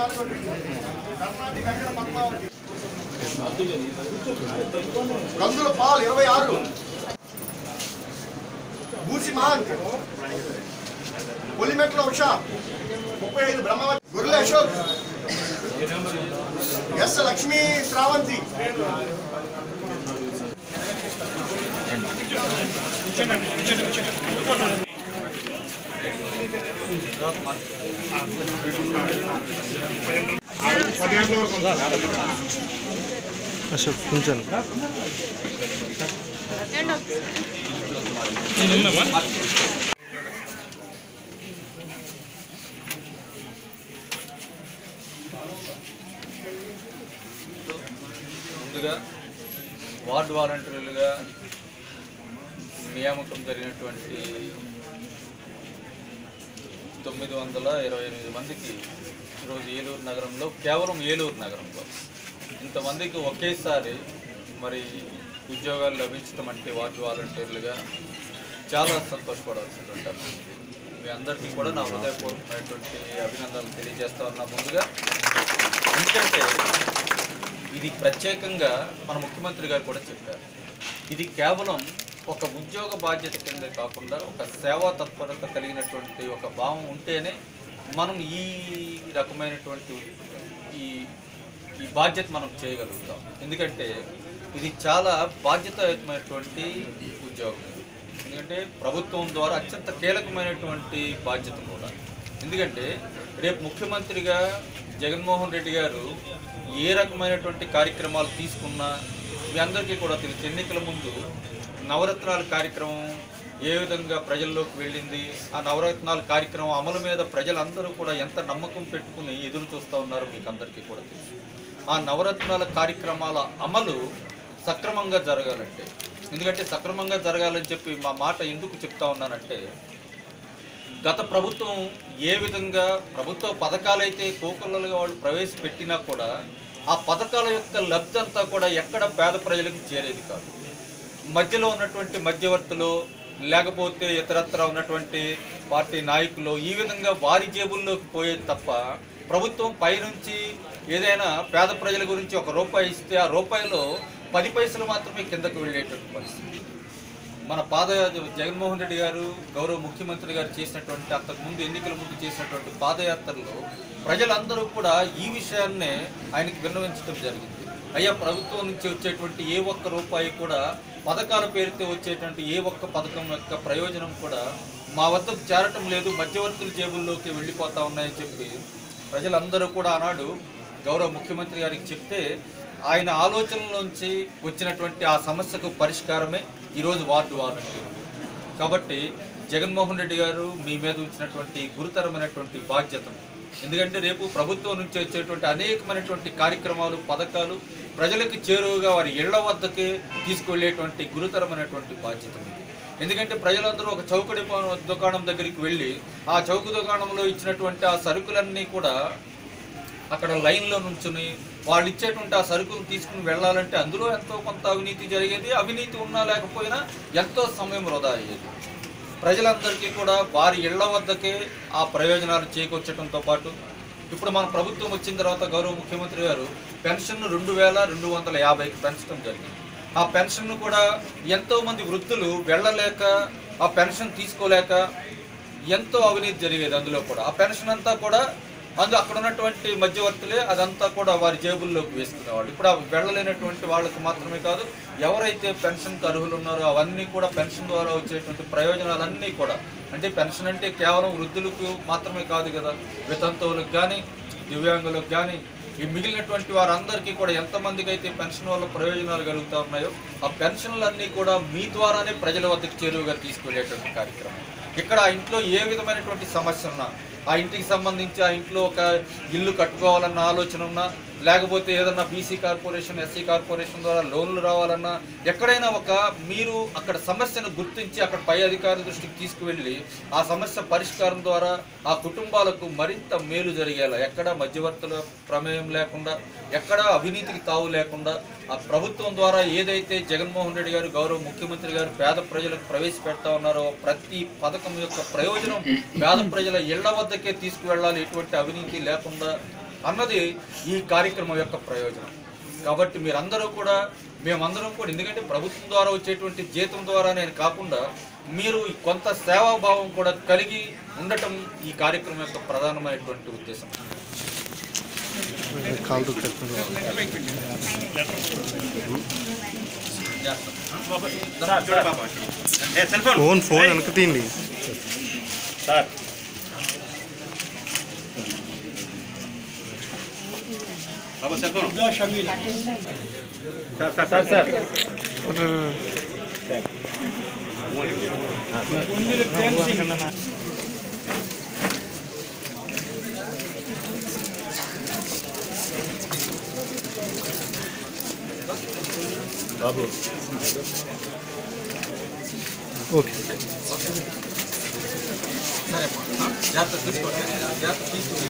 గందుల Paul ఇరవై ఆరు బూసి మహాన్ పొలిమెట్ల ఉష ముప్పై ఐదు బ్రహ్మవతి గొర్రెల అశోక్ ఎస్ లక్ష్మీ శ్రావంతి అశోక్ కొంచెం ముందుగా వార్డు వాలంటీర్లుగా నియామకం జరిగినటువంటి తొమ్మిది వందల ఇరవై ఎనిమిది మందికి ఈరోజు ఏలూరు నగరంలో కేవలం ఏలూరు నగరంలో ఇంతమందికి ఒకేసారి మరి ఉద్యోగాలు లభించడం అంటే వార్డు వాలంటీర్లుగా చాలా సంతోషపడాల్సినటువంటి అంశం. మీ అందరికీ కూడా నా హృదయపూర్వకమైనటువంటి అభినందనలు తెలియజేస్తా ఉన్నా ముందుగా ఎందుకంటే ఇది ప్రత్యేకంగా మన ముఖ్యమంత్రి గారు కూడా చెప్పారు ఇది కేవలం ఒక ఉద్యోగ బాధ్యత కింద కాకుండా ఒక సేవా తత్పరత కలిగినటువంటి ఒక భావం ఉంటేనే మనం ఈ రకమైనటువంటి ఈ ఈ బాధ్యత మనం చేయగలుగుతాం ఎందుకంటే ఇది చాలా బాధ్యతాయుతమైనటువంటి ఉద్యోగం ఎందుకంటే ప్రభుత్వం ద్వారా అత్యంత కీలకమైనటువంటి బాధ్యత కూడా ఎందుకంటే రేపు ముఖ్యమంత్రిగా జగన్మోహన్ రెడ్డి గారు ఏ రకమైనటువంటి కార్యక్రమాలు తీసుకున్నా మీ అందరికీ కూడా తెలుసు ఎన్నికల ముందు నవరత్నాల కార్యక్రమం ఏ విధంగా ప్రజల్లోకి వెళ్ళింది ఆ నవరత్నాల కార్యక్రమం అమలు మీద ప్రజలందరూ కూడా ఎంత నమ్మకం పెట్టుకుని ఎదురు చూస్తూ ఉన్నారో మీకు అందరికీ కూడా తెలుసు ఆ నవరత్నాల కార్యక్రమాల అమలు సక్రమంగా జరగాలంటే ఎందుకంటే సక్రమంగా జరగాలని చెప్పి మా మాట ఎందుకు చెప్తా ఉన్నానంటే గత ప్రభుత్వం ఏ విధంగా ప్రభుత్వ పథకాలైతే కోకొల్లలుగా వాళ్ళు ప్రవేశపెట్టినా కూడా ఆ పథకాల యొక్క లబ్ధి అంతా కూడా ఎక్కడ పేద ప్రజలకు చేరేది కాదు మధ్యలో ఉన్నటువంటి మధ్యవర్తులు లేకపోతే ఇతరత్ర ఉన్నటువంటి పార్టీ నాయకులు ఈ విధంగా వారి జేబుల్లోకి పోయేది తప్ప ప్రభుత్వం పైనుంచి ఏదైనా పేద ప్రజల గురించి ఒక రూపాయి ఇస్తే ఆ రూపాయిలో పది పైసలు మాత్రమే కిందకు వెళ్ళేటువంటి పరిస్థితి మన పాద జగన్మోహన్ రెడ్డి గారు గౌరవ ముఖ్యమంత్రి గారు చేసినటువంటి అంతకుముందు ఎన్నికల ముందు చేసినటువంటి పాదయాత్రలో ప్రజలందరూ కూడా ఈ విషయాన్నే ఆయనకి విన్నవించడం జరిగింది అయ్యా ప్రభుత్వం నుంచి వచ్చేటువంటి ఏ ఒక్క రూపాయి కూడా పథకాల పేరుతో వచ్చేటువంటి ఏ ఒక్క పథకం యొక్క ప్రయోజనం కూడా మా వద్దకు చేరటం లేదు మధ్యవర్తుల జేబుల్లోకి వెళ్ళిపోతా ఉన్నాయని చెప్పి ప్రజలందరూ కూడా ఆనాడు గౌరవ ముఖ్యమంత్రి గారికి చెప్తే ఆయన ఆలోచనలోంచి వచ్చినటువంటి ఆ సమస్యకు పరిష్కారమే ఈరోజు వార్డు వాలంటీర్ కాబట్టి జగన్మోహన్ రెడ్డి గారు మీ మీద ఉంచినటువంటి గురుతరమైనటువంటి బాధ్యతను ఎందుకంటే రేపు ప్రభుత్వం నుంచి వచ్చేటువంటి అనేకమైనటువంటి కార్యక్రమాలు పథకాలు ప్రజలకు చేరువగా వారి ఇళ్ల వద్దకే తీసుకువెళ్ళేటువంటి గురుతరమైనటువంటి బాధ్యత ఉంది. ఎందుకంటే ప్రజలందరూ ఒక చౌకడి ప- దుకాణం దగ్గరికి వెళ్ళి ఆ చౌక దుకాణంలో ఇచ్చినటువంటి ఆ సరుకులన్నీ కూడా అక్కడ లైన్లో నుంచుని వాళ్ళు ఇచ్చేటువంటి ఆ సరుకులు తీసుకుని వెళ్ళాలంటే అందులో ఎంతో కొంత అవినీతి జరిగేది అవినీతి ఉన్నా లేకపోయినా ఎంతో సమయం వృధా అయ్యేది ప్రజలందరికీ కూడా వారి ఇళ్ల వద్దకే ఆ ప్రయోజనాలు చేకూర్చడంతో పాటు ఇప్పుడు మన ప్రభుత్వం వచ్చిన తర్వాత గౌరవ ముఖ్యమంత్రి గారు పెన్షన్ రెండు వేల రెండు వందల యాభైకి పెంచడం జరిగింది ఆ పెన్షన్ను కూడా ఎంతో మంది వృద్ధులు వెళ్ళలేక ఆ పెన్షన్ తీసుకోలేక ఎంతో అవినీతి జరిగేది అందులో కూడా ఆ పెన్షన్ అంతా కూడా అందు అక్కడ ఉన్నటువంటి మధ్యవర్తులే అదంతా కూడా వారి జేబుల్లోకి వేసుకునేవాళ్ళు ఇప్పుడు ఆ వెళ్ళలేనటువంటి వాళ్ళకి మాత్రమే కాదు ఎవరైతే పెన్షన్కి అర్హులు ఉన్నారో అవన్నీ కూడా పెన్షన్ ద్వారా వచ్చేటువంటి ప్రయోజనాలన్నీ కూడా అంటే పెన్షన్ అంటే కేవలం వృద్ధులకు మాత్రమే కాదు కదా వితంతువులకు కానీ దివ్యాంగులకు కానీ ఈ మిగిలినటువంటి వారందరికీ కూడా ఎంతమందికి అయితే పెన్షన్ వల్ల ప్రయోజనాలు కలుగుతా ఉన్నాయో ఆ పెన్షన్లన్నీ కూడా మీ ద్వారానే ప్రజల వద్దకు చేరువుగా తీసుకెళ్లేటువంటి కార్యక్రమం ఇక్కడ ఆ ఇంట్లో ఏ విధమైనటువంటి సమస్య ఉన్నా ఆ ఇంటికి సంబంధించి ఆ ఇంట్లో ఒక ఇల్లు కట్టుకోవాలన్న ఆలోచన ఉన్నా లేకపోతే ఏదన్నా బీసీ కార్పొరేషన్ ఎస్సీ కార్పొరేషన్ ద్వారా లోన్లు రావాలన్నా ఎక్కడైనా ఒక మీరు అక్కడ సమస్యను గుర్తించి అక్కడ పై అధికారుల దృష్టికి తీసుకువెళ్ళి ఆ సమస్య పరిష్కారం ద్వారా ఆ కుటుంబాలకు మరింత మేలు జరిగేలా ఎక్కడ మధ్యవర్తుల ప్రమేయం లేకుండా ఎక్కడ అవినీతికి తావు లేకుండా ఆ ప్రభుత్వం ద్వారా ఏదైతే జగన్మోహన్ రెడ్డి గారు గౌరవ ముఖ్యమంత్రి గారు పేద ప్రజలకు ప్రవేశపెడతా ఉన్నారో ప్రతి పథకం యొక్క ప్రయోజనం పేద ప్రజల ఇళ్ల వద్దకే తీసుకువెళ్ళాలి ఎటువంటి అవినీతి లేకుండా అన్నది ఈ కార్యక్రమం యొక్క ప్రయోజనం కాబట్టి మీరందరూ కూడా మేమందరం కూడా ఎందుకంటే ప్రభుత్వం ద్వారా వచ్చేటువంటి జీతం ద్వారా నేను కాకుండా మీరు ఈ కొంత సేవాభావం కూడా కలిగి ఉండటం ఈ కార్యక్రమం యొక్క ప్రధానమైనటువంటి ఉద్దేశం కాలు దుఃఖిస్తుంది ఫోన్ ఫోన్ వెనక తీయండి సార్ బాబా cell phone sir sir sir okay సరే జాగ్రత్త తీసుకోండి జాగ్రత్త తీసుకోండి